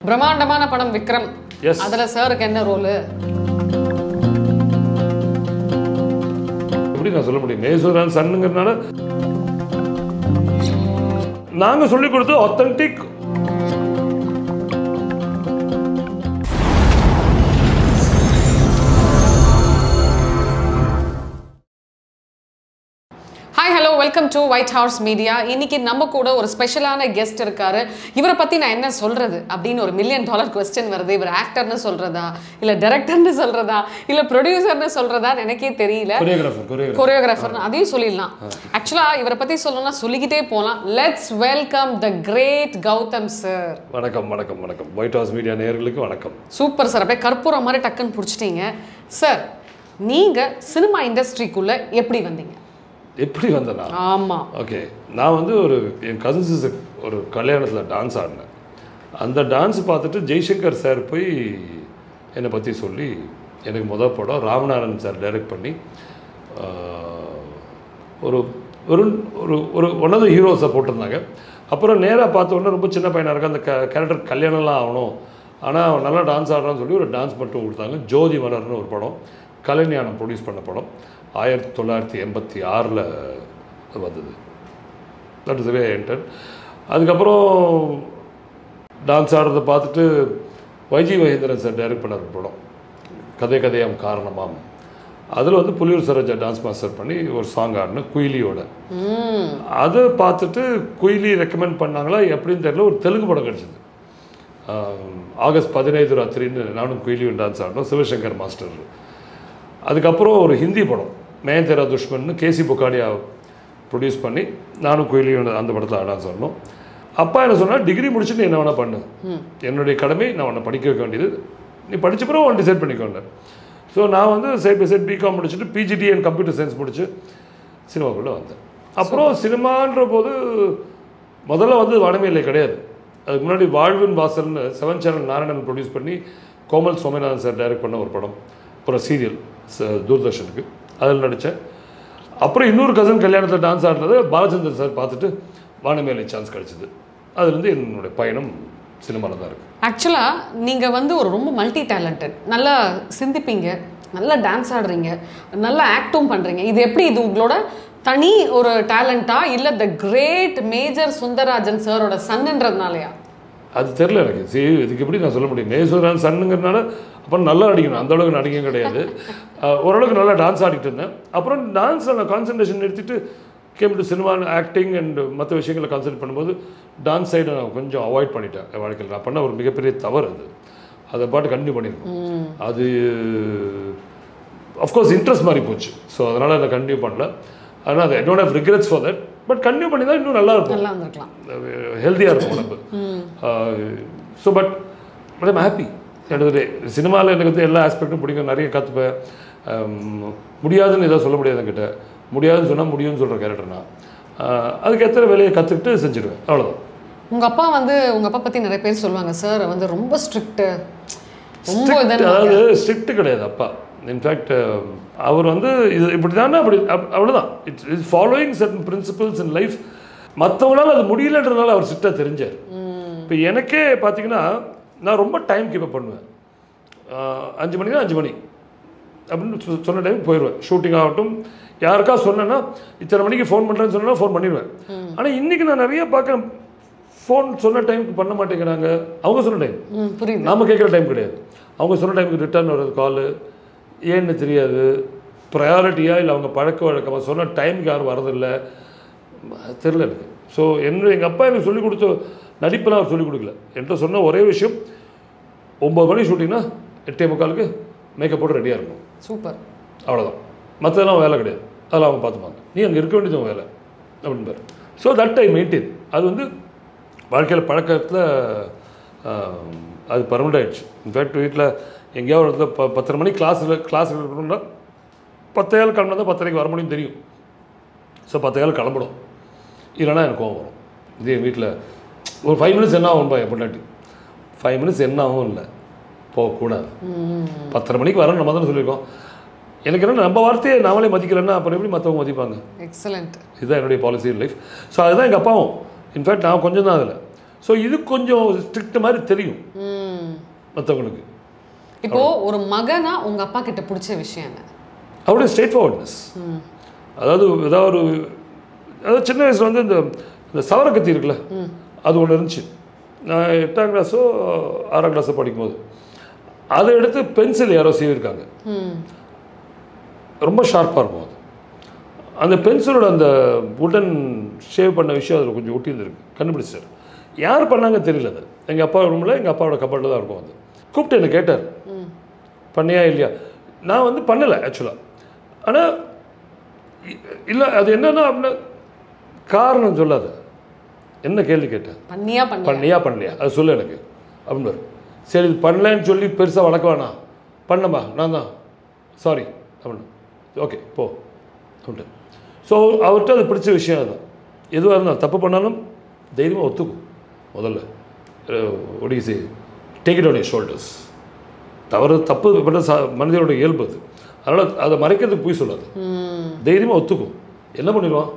பிரம்மாண்டமான படம் விக்ரம் Yes. அதுல சாருக்கு என்ன ரோலு எப்படி நான் சொல்ல முடியும் மேசூரான் சன்னுங்கிறதுனால நாங்க சொல்லி கொடுத்து authentic hi hello welcome to white house media இன்னைக்கு நம்ம கூட ஒரு ஸ்பெஷலான கெஸ்ட் இருக்காரு இவரை பத்தி நான் என்ன சொல்றது அப்படின்னு ஒரு மில்லியன் டாலர் கொஸ்டின் வருது இவர் ஆக்டர்னு சொல்றதா இல்ல டைரக்டர்னு சொல்றதா இல்ல ப்ரொடியூசர்னு சொல்றதா எனக்கே தெரியல கொரியோகிராஃபர் கொரியோகிராஃபர் கொரியோகிராஃபர் அதையும் சொல்லிடலாம் ஆக்சுவலா இவரை பத்தி சொல்லணும்னா சொல்லிக்கிட்டே போகலாம் let's welcome the great Gautham sir வணக்கம் வணக்கம் வணக்கம் ஒயிட் ஹவுஸ் மீடியா நேயர்களுக்கு வணக்கம் சூப்பர் சார் அப்படியே கற்பூரம் மாதிரி டக்குன்னு பிடிச்சிட்டீங்க சார் நீங்க சினிமா இண்டஸ்ட்ரிக்குள்ள எப்படி வந்தீங்க எப்படி வந்தேனா ஆமா ஓகே நான் வந்து ஒரு என் கசின்ஸு ஒரு கல்யாணத்தில் டான்ஸ் ஆடினேன் அந்த டான்ஸ் பார்த்துட்டு ஜெய்சங்கர் சார் போய் என்னை பற்றி சொல்லி எனக்கு முத படம் ராமநாதன் சார் டைரக்ட் பண்ணி ஆஹ், ஒரு ஒரு ஒரு ஒரு ஒன் ஆஃப் த ஹீரோஸை போட்டிருந்தாங்க அப்புறம் நேராக பார்த்த உடனே ரொம்ப சின்ன பையனாக இருக்க அந்த க கேரக்டர் கல்யாணம்லாம் ஆகணும் ஆனால் அவன் நல்லா டான்ஸ் ஆடுறான்னு சொல்லி ஒரு டான்ஸ் மட்டும் கொடுத்தாங்க ஜோதி மலர்னு ஒரு படம் கலைஞானம் ப்ரொடியூஸ் பண்ண படம் ஆயிரத்தி தொள்ளாயிரத்தி எண்பத்தி ஆறில் வந்தது தட் இஸ் வே என்டர் அதுக்கப்புறம் டான்ஸ் ஆடுறதை பார்த்துட்டு வைஜி மகேந்திரன் சார் டைரக்ட் பண்ண ஒரு படம் கதை கதையாம் காரணமாம் அதில் வந்து புலியூர் சரோஜா டான்ஸ் மாஸ்டர் பண்ணி ஒரு சாங் ஆடினேன் குயிலியோட ம் அதை பார்த்துட்டு குயிலி ரெக்கமெண்ட் பண்ணாங்களா எப்படின்னு தெரியல ஒரு தெலுங்கு படம் கிடச்சிது ஆகஸ்ட் பதினைந்து ராத்திரின்னு நானும் குயிலியும் டான்ஸ் ஆடினோம் சிவசங்கர் மாஸ்டர் அதுக்கப்புறம் ஒரு ஹிந்தி படம் மேன் தெரா துஷ்மன்னு கேசி புக்காடியா ப்ரொடியூஸ் பண்ணி நானும் குயிலியும் அந்த படத்தில் டான்ஸ் ஆடணும் அப்பா என்ன சொன்னால் டிகிரி முடிச்சுட்டு நீ என்ன வேணால் பண்ணு என்னுடைய கடமை நான் உன்னை படிக்க வைக்க வேண்டியது நீ படிச்ச பிறகு ஒன் டிசைட் பண்ணிக்கோண்டேன் ஸோ நான் வந்து சைட் பை சைட் பிகாம் முடிச்சுட்டு பிஜிடி அண்ட் கம்ப்யூட்டர் சயின்ஸ் முடிச்சு சினிமாக்குள்ளே வந்தேன் அப்புறம் சினிமான்ற போது முதல்ல வந்து வனமேலை கிடையாது அதுக்கு முன்னாடி வாழ்வின் வாசல்னு செவன் சேனல் நாராயணன் ப்ரொடியூஸ் பண்ணி கோமல் சோமநாதன் சார் டைரக்ட் பண்ண ஒரு படம் அப்புறம் சீரியல் தூர்தர்ஷனுக்கு அதில் நடித்தேன் அப்புறம் இன்னொரு கசன் கல்யாணத்தில் டான்ஸ் ஆடுறதை பாலச்சந்தர் சார் பார்த்துட்டு வானமேலை சான்ஸ் கிடச்சிது அதுலேருந்து என்னுடைய பயணம் சினிமாவில் தான் இருக்குது ஆக்சுவலா நீங்க வந்து ஒரு ரொம்ப மல்டி டேலண்டட் நல்லா சிந்திப்பீங்க நல்லா டான்ஸ் ஆடுறீங்க நல்லா ஆக்டும் பண்றீங்க இது எப்படி இது உங்களோட தனி ஒரு டேலண்டா இல்ல த கிரேட் மேஜர் சுந்தரராஜன் சாரோட சன்னுன்றதுனாலயா அது தெரில எனக்கு சரி இதுக்கு எப்படி நான் சொல்ல முடியும் மேசூரான் சன்னுங்கிறனால அப்புறம் நல்லா அடிக்கணும் அந்த அளவுக்கு நடிக்கவும் கிடையாது அஹ் ஓரளவுக்கு நல்லா டான்ஸ் ஆடிட்டு இருந்தேன் அப்புறம் டான்ஸில் நான் கான்சன்ட்ரேஷன் நிறுத்திட்டு came to cinema acting and மற்ற விஷயங்களை கான்சன்ட்ரேட் பண்ணும்போது டான்ஸ் சைடை நான் கொஞ்சம் அவாய்ட் பண்ணிட்டேன் என் வாழ்க்கையில் நான் பண்ண ஒரு மிகப்பெரிய தவறு அது அதை பாட்டு கண்டினியூ பண்ணியிருக்கோம் அது அஃப்கோர்ஸ் இன்ட்ரெஸ்ட் மாதிரி போச்சு ஸோ அதனால் அதை கண்டினியூ பண்ணல ஆனால் அது I don't have regrets for that but continue பண்ணி தான் இன்னும் நல்லா இருக்கும் நல்லா இருந்திருக்கலாம் ஹெல்த்தியாக இருக்கும் உடம்பு so but but I'm happy எடுத்துகிட்டே சினிமாவில் எனக்கு வந்து எல்லா ஆஸ்பெக்டும் பிடிக்கும் நிறைய கற்றுப்பேன் முடியாதுன்னு எதாவது சொல்ல முடியாது என்கிட்ட முடியாதுன்னு சொன்னால் முடியும்னு சொல்கிற கேரக்டர் நான் ஆஹ் அதுக்கு எத்தனை வேலையை கற்றுக்கிட்டு செஞ்சுடுவேன் அவ்வளோதான் உங்க அப்பா வந்து உங்க அப்பா பத்தி நிறைய பேர் சொல்லுவாங்க சார் வந்து ரொம்ப ஸ்ட்ரிக்ட் ரொம்ப Strict, இதன் அதாவது ஸ்ட்ரிக்ட் கிடையாது அப்பா இன்ஃபேக்ட் அவர் வந்து இது இப்படி தானே அப்படி அப்- அவ்வளவுதான் it's is following certain principles in life மற்றவங்களால அது முடியலன்றதுனால அவர் ஸ்ட்ரிக்டாக தெரிஞ்சார் இப்போ எனக்கே பார்த்தீங்கன்னா நான் ரொம்ப டைம் கீப் அப் பண்ணுவேன் ஆஹ் அஞ்சு மணினா அஞ்சு மணி அப்படின்னு சொ- சொன்ன டைம் போயிடுவேன் ஷூட்டிங் ஆகட்டும் யாருக்கா சொன்னேன்னா இத்தனை மணிக்கு ஃபோன் பண்ணுறேன்னு சொன்னா ஃபோன் பண்ணிடுவேன் ஆனால் இன்றைக்கி நான் நிறைய பார்க்குறேன் ஃபோன் சொன்ன டைமுக்கு பண்ண மாட்டேங்கிறாங்க அவங்க சொன்ன டைம் ம், புரியுது நாம கேட்குற டைம் கிடையாது அவங்க சொன்ன டைமுக்கு ரிட்டர்ன் வர்றது காலு ஏன்னு தெரியாது ப்ரையாரிட்டியாக இல்லை அவங்க பழக்க வழக்கமாக சொன்ன டைமுக்கு யாரும் வரதில்லை அது தெரில எனக்கு ஸோ என்ன எங்கள் அப்பா எனக்கு சொல்லிக் கொடுத்த நடிப்பெல்லாம் அவர் சொல்லிக் கொடுக்கல என்கிட்ட சொன்ன ஒரே விஷயம் ஒம்பது மணி ஷூட்டிங்னா எட்டே முக்காலுக்கு மேக்கப் போட்டு ரெடியாக இருக்கும் சூப்பர் அவ்வளோதான் மற்றதெல்லாம் வேலை கிடையாது அதெல்லாம் அவங்க பார்த்துப்பாங்க நீ அங்கே இருக்க வேண்டியது உன் வேலை அப்படின்பாரு ஸோ தட் ஐ மெயின்டைன் அது வந்து வாழ்க்கையில் பழக்கத்தில் அது பர்மனெண்ட் ஆயிடுச்சு இன்ஃபேக்ட் வீட்டில் எங்கேயாவது ஒரு இடத்துல ப பத்தரை மணிக்கு கிளாஸில் கிளாஸில் இருக்கணும்னா பத்தையால் கிளம்பினா தான் பத்தரைக்கு வர முடியும் தெரியும் ஸோ பத்தையால் கிளம்பணும் இல்லைன்னா எனக்கு கோவம் வரும் இது என் வீட்டில் ஒரு ஃபைவ் மினிட்ஸ் என்ன ஆகும்பா என் பொண்டாட்டி ஃபைவ் மினிட்ஸ் என்ன ஆகும் இல்லை போகக்கூடாது பத்தரை மணிக்கு வரணும் நம்ம தானே சொல்லியிருக்கோம் எனக்கு என்ன நம்ம வார்த்தையை நாமளே மதிக்கலைன்னா அப்புறம் எப்படி மற்றவங்க மதிப்பாங்க எக்ஸலண்ட் இதுதான் என்னுடைய பாலிசி இன் லைஃப் ஸோ அதுதான் எங்கள் அப்பாவும் இன்ஃபேக்ட் நான் கொஞ்சம் தான் அதில் ஸோ இது கொஞ்சம் ஸ்ட்ரிக்ட் மாதிரி தெரியும் மற்றவங்களுக்கு இப்போ ஒரு மகனா உங்க அப்பா கிட்ட பிடிச்ச விஷயம் என்ன அவருடைய ஸ்ட்ரெயிட் ஃபார்வர்ட்னஸ் அதாவது ஏதாவது ஒரு அதாவது சின்ன வயசில் வந்து இந்த இந்த சவரக்கத்தி இருக்குல்ல அது ஒன்று இருந்துச்சு நான் எட்டாம் கிளாஸோ ஆறாம் கிளாஸோ படிக்கும்போது அதை எடுத்து பென்சில் யாரோ செய்திருக்காங்க ம் ரொம்ப ஷார்ப்பாக இருக்கும் அது அந்த பென்சிலோட அந்த உடன் ஷேவ் பண்ண விஷயம் அதில் கொஞ்சம் ஒட்டி இருந்திருக்கு கண்டுபிடிச்சார் யார் பண்ணாங்க தெரியல அது எங்கள் அப்பா ரூமில் எங்கள் அப்பாவோட கப்பாட்டில் தான் இருக்கும் அது கூப்பிட்டு என்ன கேட்டார் பண்ணியா இல்லையா நான் வந்து பண்ணலை ஆக்சுவலாக ஆனால் இல்லை அது என்னன்னா அப்படின்னா காரணம் சொல்லாத என்ன கேள்வி கேட்டேன் பண்ணியா பண்ணி பண்ணியா பண்ணலையா அது சொல்லு எனக்கு அப்படின்னாரு சரி இது பண்ணலன்னு சொல்லி பெருசாக வளர்க்க வேணாம் பண்ணமா நான் தான் சாரி அப்படின்னு ஓகே போ அப்படின்ட்டு ஸோ அவர்கிட்ட அது பிடிச்ச விஷயம் அதுதான் எதுவாக இருந்தாலும் தப்பு பண்ணாலும் தைரியமாக ஒத்துக்கும் முதல்ல ஒடிசி take it on your shoulders தவறு தப்பு பண்ண ச மனிதனோட இயல்பு அது அதனால் அதை மறைக்கிறதுக்கு போய் சொல்லாது ம் தைரியமாக ஒத்துக்கும் என்ன பண்ணிடுவான்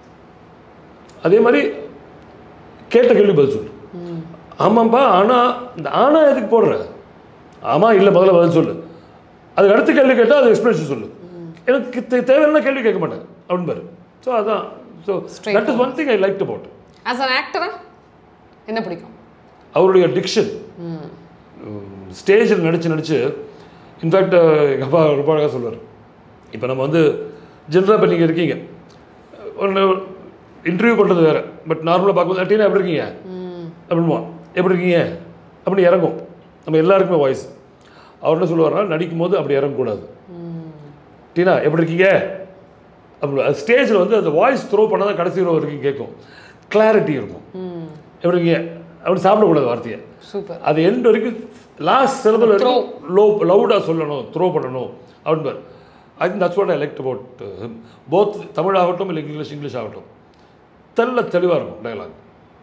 அதே மாதிரி கேட்ட கேள்வி பதில் சொல்லு ஆமாம்ப்பா ஆனால் இந்த ஆனா எதுக்கு போடுற ஆமாம் இல்லை முதல்ல பதில் சொல்லு அதுக்கு அடுத்த கேள்வி கேட்டால் அது எக்ஸ்பிளேஷன் சொல்லு எனக்கு தே- தேவையான கேள்வி கேட்க மாட்டேன் அப்படின்னு பாரு ஸோ அதான் so that is one thing I like about as an ஆக்டரா என்ன பிடிக்கும் அவருடைய டிக்ஷன் ம் ஸ்டேஜில் நடித்து நடித்து இன்ஃபேக்ட் எங்கள் அப்பா ரொம்ப அழகாக சொல்லுவார் இப்போ நம்ம வந்து ஜென்ரலாக இப்போ நீங்கள் இருக்கீங்க ஒன்று இன்டர்வியூ பண்ணுறது வேறு பட் நார்மலாக பார்க்கும்போது டீனா எப்படி இருக்கீங்க ம் அப்படின்மா எப்படி இருக்கீங்க அப்படி இறங்கும் நம்ம எல்லாருக்குமே வாய்ஸ் அவர் என்ன சொல்லுவார்னா நடிக்கும் போது அப்படி இறங்கக்கூடாது டீனா எப்படி இருக்கீங்க அப்படி அது ஸ்டேஜில் வந்து அந்த வாய்ஸ் த்ரோ பண்ணால் தான் கடைசி row வரைக்கும் கேட்கும் கிளாரிட்டி இருக்கும் ம் எப்படி இருக்கீங்க அப்படி சாப்பிடக்கூடாது வார்த்தையை சூப்பர் அது எண்ட் வரைக்கும் லாஸ்ட் சிலபல் வரைக்கும் லோ லவுடாக சொல்லணும் த்ரோ பண்ணணும் அப்படின்னு I think that's what I like about both Tamil ஆகட்டும் இல்லை இங்கிலீஷ் இங்கிலீஷ் ஆகட்டும் தெல்ல தெளிவாக இருக்கும் dialogue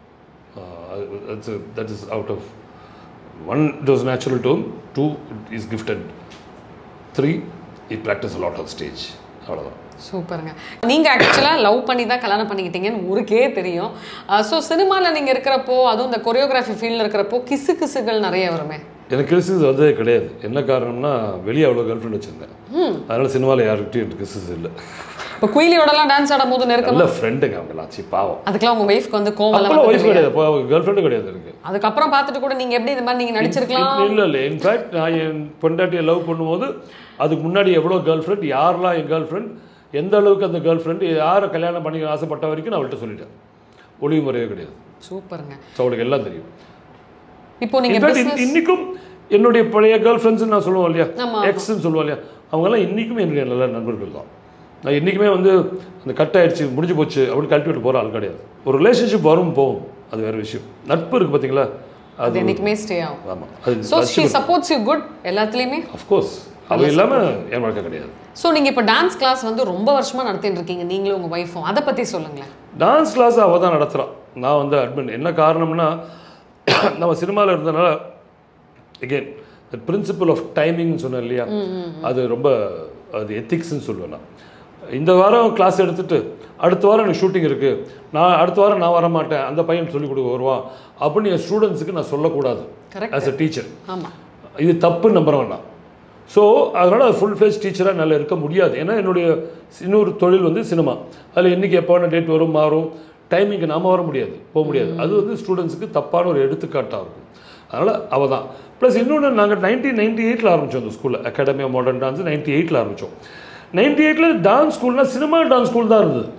that is out of one it was natural two two is gifted three it practice lot of stage அவ்வளோதான் சூப்பருங்க நீங்க ஆக்சுவலா லவ் பண்ணி தான் கல்யாணம் பண்ணிக்கிட்டீங்கன்னு ஊருக்கே தெரியும் ஸோ சினிமால நீங்க இருக்கிறப்போ அதுவும் இந்த கொரியோகிராஃபி ஃபீல்டில் இருக்கிறப்போ கிசு கிசுகள் நிறைய வருமே எனக்கு கிறிஸ்டன்ஸ் வந்ததே கிடையாது என்ன காரணம்னா வெளியே அவ்வளோ கேர்ள் ஃப்ரெண்ட் வச்சுருந்தேன் அதனால் சினிமாவில் யாருக்கிட்டையும் எனக்கு கிறிஸ்டன்ஸ் இல்லை இப்போ குயிலியோடலாம் டான்ஸ் ஆடும் போது நெருக்கமா நல்ல ஃப்ரெண்டுங்க அவங்களாம் சி பாவம் அதுக்கெல்லாம் உங்க ஒய்ஃப்க்கு வந்து கோவம் எல்லாம் அப்பெல்லாம் ஒய்ஃப் வந்தது இல்லையா? கிடையாது இப்போ கேர்ள் ஃப்ரெண்டு கிடையாது எனக்கு அதுக்கப்புறம் பார்த்துட்டு கூட நீங்க எப்படி இந்த மாதிரி நீங்க நடிச்சிருக்கலாம் இல்லை இல்லை இன்ஃபேக்ட் நான் என் பொண்டாட்டியை லவ் பண்ணும்போது அதுக்கு முன்னாடி எவ்வளோ கேர்ள் ஃப்ரெண்ட் யாரெல்லாம் என் கேர்ள் ஃப்ரெண்ட் எந்த அளவுக்கு அந்த கேர்ள் ஃப்ரெண்டு யாரை கல்யாணம் பண்ணி ஆசைப்பட்ட வரைக்கும் நான் அவள்கிட்ட சொல்லிட்டேன் ஒளிவு முறையே கிடையாது சூப்பருங்க ஸோ அவளுக்கு எல்லாம் தெரியும் இப்போ நீங்க இன்ஃபேக்ட் business- இன்னைக்கும் என்னுடைய பழைய கேர்ள் ஃப்ரெண்ட்ஸ் நான் சொல்லுவோம் இல்லையா ஆமா, எக்ஸ்ன்னு சொல்லுவோம் இல்லையா அவங்கெல்லாம் இன்றைக்குமே என்னுடைய நல்ல நண்பர்கள் தான் நான் இன்றைக்குமே வந்து அந்த கட் ஆயிடுச்சு முடிஞ்சு போச்சு அப்படின்னு கழட்டி விட்டு போகிற ஆள் கிடையாது ஒரு ரிலேஷன்ஷிப் வரும் போகும் அது வேறு விஷயம் நட்பு இருக்குது பார்த்தீங்களா அது அது என்னைக்குமே ஸ்டே ஆகும் ஆமாம் அது so she supports you good எல்லாத்துலேயுமே அஃப்கோர்ஸ் அது இல்லாமல் என் வாழ்க்கை கிடையாது ஸோ நீங்க இப்போ டான்ஸ் கிளாஸ் வந்து ரொம்ப வருஷமா நடத்திட்டு இருக்கீங்க நீங்களும் உங்க ஒய்ஃபும் அதை பத்தி சொல்லுங்களேன் டான்ஸ் கிளாஸ் அவள் தான் நடத்துகிறான் நான் வந்து அட்மின் என்ன காரணம்னா நம்ம சினிமாவில் இருந்தனால எகெயின் த பிரின்சிபல் ஆஃப் டைமிங்னு சொன்னேன் இல்லையா அது ரொம்ப அது எத்திக்ஸ்னு சொல்லுவேன் நான் இந்த வாரம் கிளாஸ் எடுத்துட்டு அடுத்த வாரம் எனக்கு ஷூட்டிங் இருக்குது நான் அடுத்த வாரம் நான் வர மாட்டேன் அந்த பையன் சொல்லிக் கொடுக்க வருவான் அப்படின்னு என் ஸ்டூடெண்ட்ஸுக்கு நான் சொல்லக்கூடாது Correct. ஆஸ் அ டீச்சர் ஆமா இது தப்பு நம்புற வேண்டாம் ஸோ அதனால் அது ஃபுல் ஃப்ளேஜ் டீச்சராக நல்லா இருக்க முடியாது ஏன்னா என்னுடைய இன்னொரு தொழில் வந்து சினிமா அதில் என்றைக்கு எப்போ வேணால் டேட் வரும் மாறும் டைமிங்க்கு நாம வர முடியாது போக முடியாது அது வந்து ஸ்டூடெண்ட்ஸுக்கு தப்பான ஒரு எடுத்துக்காட்டாக இருக்கும் அதனால் அவள் தான் ப்ளஸ் இன்னொன்று நாங்கள் நைன்டீன் நைன்டி எயிட்டில் ஆரம்பித்தோம் அந்த ஸ்கூலில் academy of modern dance ninety எயிட்டில் ஆரம்பித்தோம் நைன்டி எயிட்டில் டான்ஸ் ஸ்கூல்னால் சினிமா டான்ஸ் ஸ்கூல் தான் இருந்தது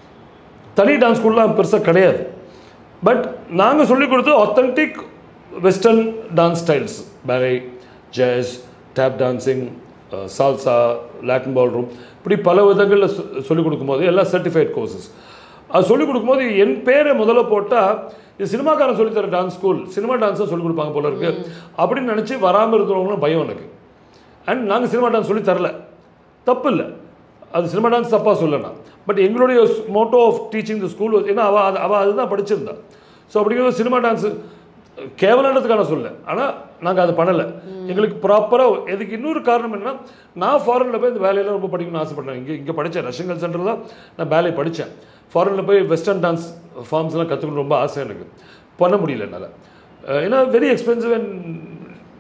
தனி டான்ஸ் ஸ்கூல்லாம் பெருசாக கிடையாது பட் நாங்கள் சொல்லிக் கொடுத்து authentic western dance styles ballet jazz tap dancing salsa Latin ballroom இப்படி பல விதங்களில் சொல்லிக் கொடுக்கும்போது எல்லாம் சர்டிஃபைட் கோர்சஸ் அது சொல்லிக் கொடுக்கும்போது என் பேரை முதல்ல போட்டால் இது சினிமாக்காரன் சொல்லித்தர டான்ஸ் ஸ்கூல் சினிமா டான்ஸை சொல்லிக் கொடுப்பாங்க போல இருக்கு அப்படின்னு நினச்சி வராமல் இருக்கிறவங்களும் பயம் எனக்கு அண்ட் நாங்கள் சினிமா டான்ஸ் சொல்லி தரல தப்பு இல்லை அது சினிமா டான்ஸ் தப்பாக சொல்லனா பட் எங்களுடைய motto of teaching the school ஏன்னா அவள் அது அவள் அதுதான் படிச்சிருந்தா ஸோ அப்படிங்கிறது சினிமா டான்ஸு கேவலன்றதுக்கான சொல்ல ஆனால் நாங்கள் அதை பண்ணலை எங்களுக்கு ப்ராப்பராக எதுக்கு இன்னொரு காரணம் என்னன்னா நான் ஃபாரினில் போய் இந்த வேலையெல்லாம் ரொம்ப படிக்கணும்னு ஆசைப்பட்டேன் இங்கே இங்கே படித்தேன் ரஷ்யன் சென்டர் தான் நான் வேலை படித்தேன் ஃபாரினில் போய் வெஸ்டர்ன் டான்ஸ் ஃபார்ம்ஸ்லாம் கற்றுக்கணும் ரொம்ப ஆசை எனக்கு பண்ண முடியல என்னால் அஹ் ஏன்னா very expensive and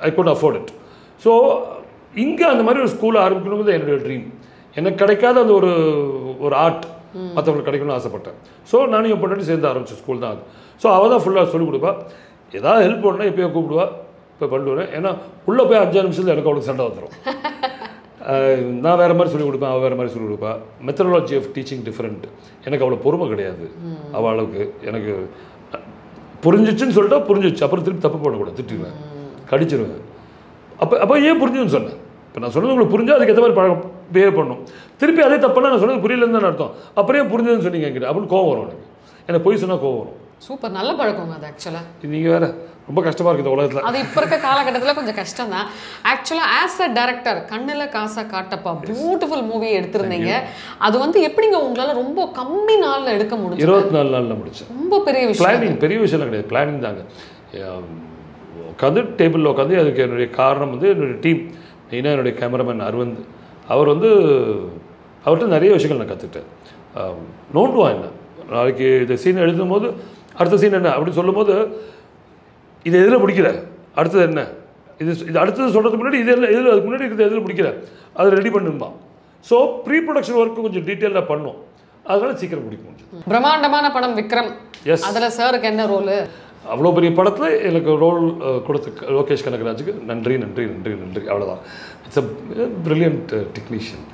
I could afford it so இங்கே அந்த மாதிரி ஒரு ஸ்கூல் ஆரம்பிக்கணுங்கிறது என்னுடைய ட்ரீம் எனக்கு கிடைக்காத அந்த ஒரு ஒரு ஆர்ட் மற்றவங்களுக்கு கிடைக்கணும்னு ஆசைப்பட்டேன் ஸோ நானும் என் பொண்ணாட்டி சேர்ந்து ஆரம்பிச்ச ஸ்கூல் தான் அது ஸோ அவள் தான் ஃபுல்லாக சொல்லிக் கொடுப்பா ஏதாவது ஹெல்ப் பண்ணா இப்போயே கூப்பிடுவா இப்போ பண்ணுவேன் ஏன்னா உள்ளே போய் அஞ்சாறு நிமிஷத்தில் எனக்கு அவளுக்கு சண்டை வந்துடும் அஹ் நான் வேறு மாதிரி சொல்லிக் கொடுப்பேன் அவள் வேறு மாதிரி சொல்லிக் கொடுப்பா மெத்தடாலஜி ஆஃப் டீச்சிங் டிஃப்ரெண்ட் எனக்கு அவ்வளோ பொறுமை கிடையாது அவள் அளவுக்கு எனக்கு புரிஞ்சிச்சுன்னு சொல்லிட்டா புரிஞ்சிச்சு அப்புறம் திருப்பி தப்பு பண்ணக்கூடாது திட்டிடுவேன் கடிச்சிருவேன் அப்போ அப்போ ஏன் புரிஞ்சுன்னு சொன்னேன் இப்போ நான் சொன்னது உங்களுக்கு புரிஞ்சா அதுக்கு ஏற்ற மாதிரி பழக்கம் பிஹேவ் பண்ணும் திருப்பி அதே தப்புனா நான் சொன்னது புரியலன்னு தான் அர்த்தம் அப்புறம் ஏன் புரிஞ்சதுன்னு சொன்னீங்க என்கிட்ட அப்படின்னு கோவம் வரும் எனக்கு எனக்கு பொய் சொன்னால் கோவம் வரும் சூப்பர் நல்ல பழக்கங்க அது ஆக்சுவலாக நீங்கள் வேற ரொம்ப கஷ்டமாக இருக்குது இந்த உலகத்தில் அது இப்போ இருக்க காலகட்டத்தில் கொஞ்சம் கஷ்டம் தான் ஆக்சுவலாக ஆஸ் அ டேரக்டர் கண்ணில் காசா காட்டப்பா பியூட்டிஃபுல் மூவி எடுத்திருந்தீங்க அது வந்து எப்படிங்க உங்களால் ரொம்ப கம்மி நாளில் எடுக்க முடியும் இருபத்தி நாலு நாளில் முடித்தேன் ரொம்ப பெரிய விஷயம் பிளானிங் பெரிய விஷயம்லாம் கிடையாது பிளானிங் தாங்க அஹ் உட்காந்து டேபிளில் உட்காந்து அதுக்கு என்னுடைய காரணம் வந்து என்னுடைய டீம் மெயினாக என்னுடைய கேமராமேன் அரவிந்த் அவர் வந்து அவர்கிட்ட நிறைய விஷயங்கள் நான் கற்றுக்கிட்டேன் நோண்டுவான் என்ன நாளைக்கு இந்த சீன் எழுதும் போது அடுத்த சீன் என்ன அப்படி சொல்லும்போது இது எதில் முடிக்கிற அடுத்தது என்ன இது இது அடுத்தது சொல்கிறதுக்கு முன்னாடி இது எல்லாம் எதில் அதுக்கு முன்னாடி இருக்கிறது எதில் முடிக்கிற அதை ரெடி பண்ணுமா ஸோ ப்ரீ ப்ரொடக்ஷன் ஒர்க்கு கொஞ்சம் டீட்டெயிலாக பண்ணோம் அதனால சீக்கிரம் முடிக்க முடிஞ்சது பிரம்மாண்டமான படம் விக்ரம் Yes. அதுல சாருக்கு என்ன ரோலு அவ்வளோ பெரிய படத்தில் எனக்கு ரோல் கொடுத்த லோகேஷ் கனகராஜுக்கு நன்றி நன்றி நன்றி நன்றி அவ்வளோதான் it's a brilliant technician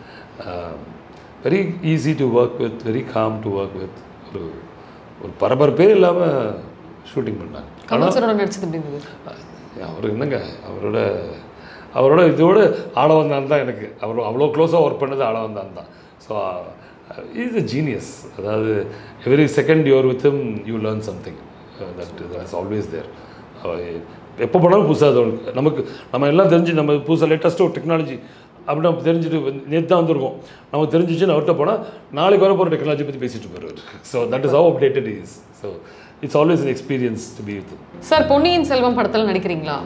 very easy to work with very calm to work with ஒரு ஒரு பரபரப்பே இல்லாமல் ஷூட்டிங் பண்ணாங்க கமல் சரோட நடிச்சது எப்படி இருந்தது அவர் என்னங்க அவரோட அவரோட இதோட ஆளவந்தான் தான் எனக்கு அவர் அவ்வளோ க்ளோஸாக ஒர்க் பண்ணது ஆளவந்தான் தான் ஸோ இஸ் a ஜீனியஸ் அதாவது every second you're with him you learn something that is always there எப்போ போனாலும் புதுசாக அது அவனுக்கு நமக்கு நம்ம எல்லாம் தெரிஞ்சு நம்ம புதுசாக லேட்டஸ்ட்டாக ஒரு டெக்னாலஜி அப்படி நம்ம தெரிஞ்சுட்டு நேற்று தான் வந்திருக்கோம் நமக்கு தெரிஞ்சிச்சுன்னு அவர்கிட்ட போனால் நாளைக்கு வர போகிற டெக்னாலஜி பற்றி பேசிட்டு போயிடுவார் so that is how updated is so it's always an experience to be with sir Ponniyin Selvam படத்துல நடிக்கிறீங்களா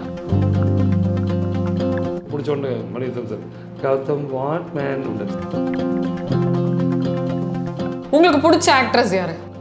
பிடிச்ச உடனே Mani Ratnam sir Gautham what man உங்களுக்கு பிடிச்ச ஆக்ட்ரஸ் யாரு